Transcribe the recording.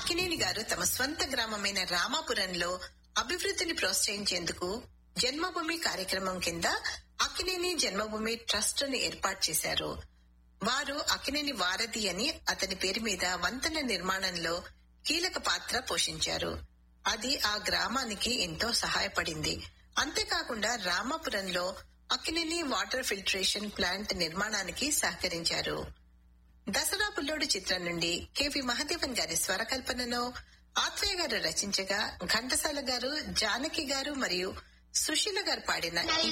అక్కినేని గారు తమ స్వంత గ్రామమైన రామాపురంలో అభివృద్ధిని ప్రోత్సహించేందుకు జన్మభూమి కార్యక్రమం కింద అక్కినేని జన్మభూమి ట్రస్ట్ ని ఏర్పాటు చేశారు వారు అక్కినేని వారధి అని అతని పేరు మీద వంతెన నిర్మాణంలో కీలక పాత్ర పోషించారు అది ఆ గ్రామానికి ఎంతో సహాయపడింది అంతేకాకుండా రామాపురంలో అక్కినేని వాటర్ ఫిల్టరేషన్ ప్లాంట్ నిర్మాణానికి సహకరించారు దసరా బుల్లోడు చిత్రం నుండి కెవి మహదేవన్ గారి స్వరకల్పనలో ఆత్రేయ గారు రచించగా ఘంటసాల గారు జానకి గారు మరియు సుశీల గారు పాడిన ఈ